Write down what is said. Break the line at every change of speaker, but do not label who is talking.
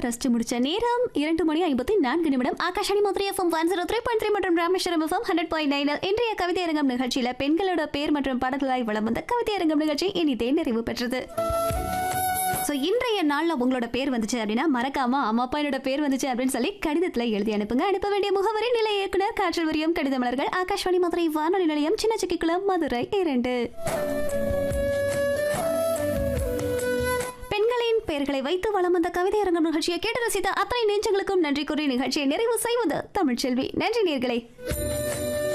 ரசிச்சு முடிச்ச நேரம் இரண்டு மணி ஐம்பத்தி நான்கு நிமிடம் Akashvani Madurai FM one zero three point three மற்றும் ராமேஸ்வரம் எஃப்எம் ஹண்ட்ரட் பாயிண்ட் நைனில் இன்றைய கவிதை அரங்கம் நிகழ்ச்சியில பெண்களோட பேர் மற்றும் பாடல்களாய் வளம் வந்த கவிதை அரங்கம் நிகழ்ச்சி இனிதே நிறைவு பெற்றது ஸோ இன்றைய நாளில் உங்களோட பேர் வந்துச்சு அப்படின்னா மறக்காம அம்மா அப்பா என்னோட பேர் வந்துச்சு அப்படின்னு சொல்லி கடிதத்தில் எழுதி அனுப்புங்க அனுப்ப வேண்டிய முகவரி நிலை இயக்குனர் காற்றல் வரியம் கடித மலர்கள் ஆகாஷ்வாணி மதுரை வானொலி நிலையம் சின்ன சிக்கிக்குளம் மதுரை இரண்டு பெண்களின் பெயர்களை வைத்து வளம் வந்த கவிதை அரங்கம் நிகழ்ச்சியை கேட்டு ரசித்த அத்தனை நெஞ்சங்களுக்கும் நன்றி கூறி நிகழ்ச்சியை நிறைவு செய்வது தமிழ்ச்செல்வி நன்றி நேர்களே